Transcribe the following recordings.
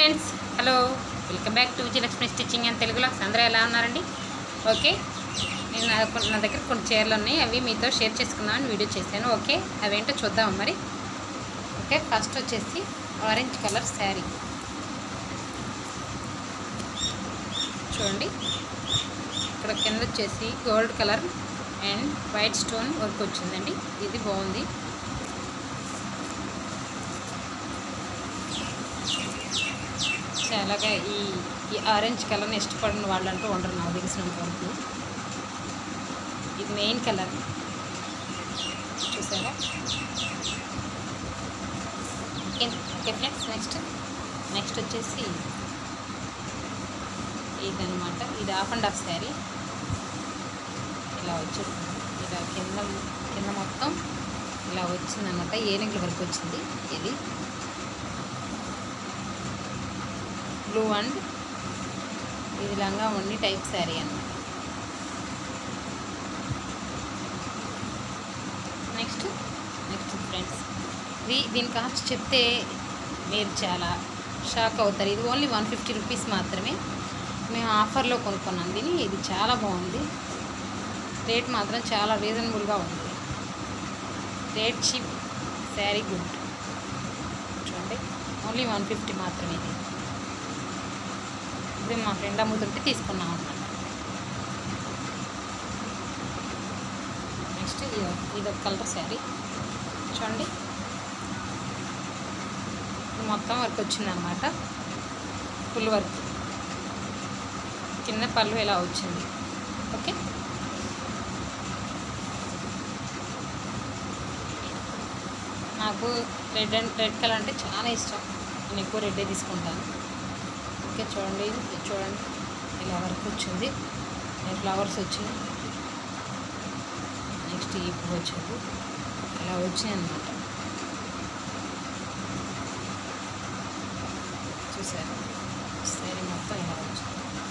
Friends hello welcome back to Vijayalakshmi stitching and తెలుగులో అందరూ ఎలా ఉన్నారండి ఓకే నేను నా కొ- నా దగ్గర కొన్ని చీరలు ఉన్నాయి అవి మీతో షేర్ చేసుకుందామని వీడియో చేశాను ఓకే అవేంటో చూద్దాం మరి ఓకే ఫస్ట్ వచ్చేసి ఆరెంజ్ కలర్ శారీ చూడండి ఇక్కడ కింద వచ్చేసి gold colour and white stone work వచ్చిందండి ఇది బాగుంది చాలాగా ఈ ఈ ఆరెంజ్ కలర్ని ఇష్టపడిన వాళ్ళంటూ ఉండరు నాకు తెలిసినంత వరకు ఇది మెయిన్ కలర్ చూసారా ఓకే ఫ్రెండ్స్ నెక్స్ట్ నెక్స్ట్ వచ్చేసి ఇదనమాట ఇది హాఫ్ అండ్ హాఫ్ శారీ ఇలా వచ్చేసింది ఇలా కింద కింద మొత్తం ఇలా వచ్చిందనమాట ఏనుగుల వరకు వచ్చింది ఇది బ్లూ అండ్ ఇది లంగా ఉండి టైప్ శారీ అన్నమాట నెక్స్ట్ నెక్స్ట్ ఫ్రెండ్స్ ఇది దీని కాస్ట్ చెప్తే మీరు చాలా షాక్ అవుతారు ఇది ఓన్లీ వన్ ఫిఫ్టీ రూపీస్ మాత్రమే మేము ఆఫర్లో కొనుక్కున్నాం దీన్ని ఇది చాలా బాగుంది రేట్ మాత్రం చాలా రీజనబుల్గా ఉంది రేట్ చీప్ శారీ గుడ్ చూడండి ఓన్లీ వన్ ఫిఫ్టీ మాత్రమే ఇది ఇది మా ఫ్రెండ్ అమ్ముతుంటే తీసుకున్నాం అన్నమాట నెక్స్ట్ ఇది ఇది ఒక కలర్ శారీ చూడండి ఇది మొత్తం వర్క్ వచ్చిందనమాట ఫుల్ వర్క్ కింద పళ్ళు ఇలా వచ్చింది ఓకే నాకు రెడ్ అండ్ రెడ్ కలర్ అంటే చాలా ఇష్టం నేను ఎక్కువ రెడ్డే తీసుకుంటాను ఓకే చూడండి ఇది చూడండి ఇలా వర్క్ వచ్చింది ఫ్లవర్స్ వచ్చినాయి నెక్స్ట్ ఈ పువ్వు వచ్చింది ఇలా వచ్చినాయి అనమాట చూసారు సరే మొత్తం ఇలా వచ్చింది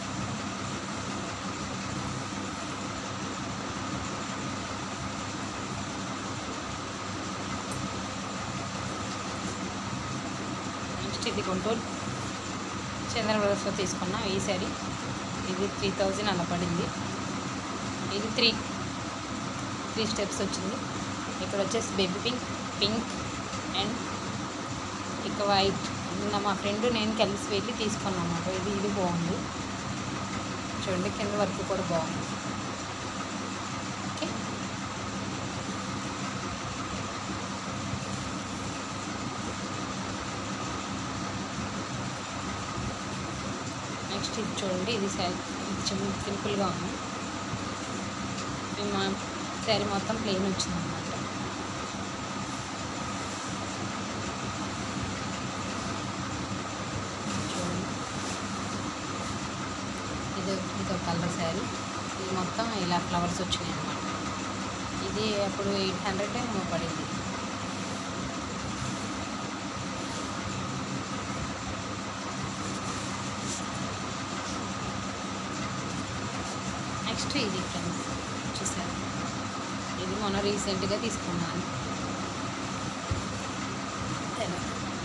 నెక్స్ట్ ఇది గుంటూరు చంద్ర బ్రదర్స్లో తీసుకున్నాం ఈ శారీ ఇది త్రీ థౌజండ్ అలా పడింది ఇది త్రీ త్రీ స్టెప్స్ వచ్చింది ఇక్కడ వచ్చేసి బేబీ పింక్ పింక్ అండ్ ఇక వైట్ నిన్న మా ఫ్రెండ్ నేను కలిసి వెళ్ళి తీసుకున్నాం అన్నమాట ఇది ఇది బాగుంది చూడండి కింద వరకు కూడా బాగుంది ఓకే నెక్స్ట్ ఇది చూడండి ఇది శారీ ఇది చిన్న సింపుల్గా ఉంది ఇది మా శారీ మొత్తం ప్లెయిన్ వచ్చింది అనమాట చూడండి ఇది ఇది ఒక కలర్ శారీ ఇది మొత్తం ఇలా ఫ్లవర్స్ వచ్చినాయి అనమాట ఇది అప్పుడు ఎయిట్ హండ్రెడ్ ఏమో పడింది నెక్స్ట్ ఇది ఫ్రెండ్స్ చూసారు ఇది మొన్న రీసెంట్గా తీసుకున్నాను ఎలా?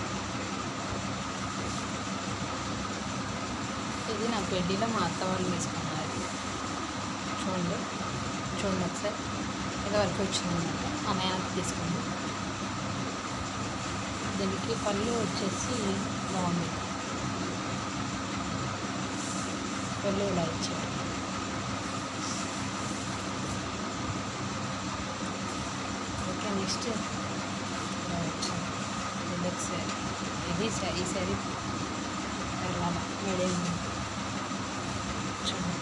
ఇది నా పెళ్ళిలో మా అత్త వాళ్ళు తీసుకున్నారు చూడండి చూడండి ఒకసారి ఇది వరకు వచ్చిందన్నమాట మా మేనత్త తీసుకుంది దీనికి పళ్ళు వచ్చేసి బాగుంది పళ్ళు ఇలా ఇచ్చారు ఓకే నెక్స్ట్ ఇది ఒక శారీ ఇది శారీ ఈ శారీ ఎలా మీడియం చూడండి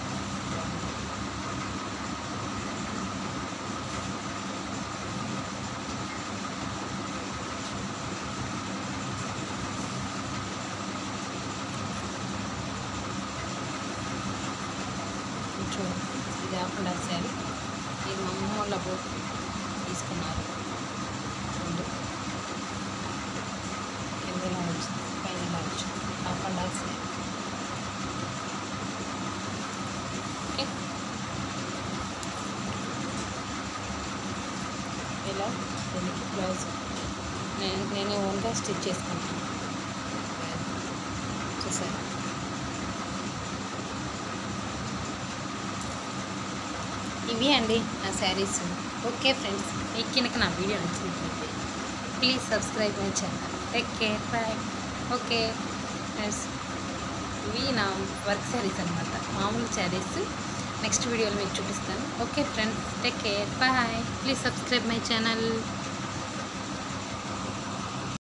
ఇది చూడండి ఇది ఆకుండా శారీ ఇది మా అమ్మ వాళ్ళ బో తీసుకున్నారు చూడండి కింద ఇలా వచ్చింది పైన ఇలా వచ్చింది half and half sari okay ఇలా దీనికి బ్లౌజ్ నేను నేను ఓన్గా స్టిచ్ చేసుకుంటాను చూసారు ఇవి అండి నా శారీస్ ఓకే ఫ్రెండ్స్ మీకు కనుక నా వీడియో నచ్చినట్లయితే please subscribe my channel take care bye okay friends ఇవి నా వర్క్ శారీస్ అనమాట మామూలు శారీస్ నెక్స్ట్ వీడియోలో మీకు చూపిస్తాను okay friends take care bye please subscribe my channel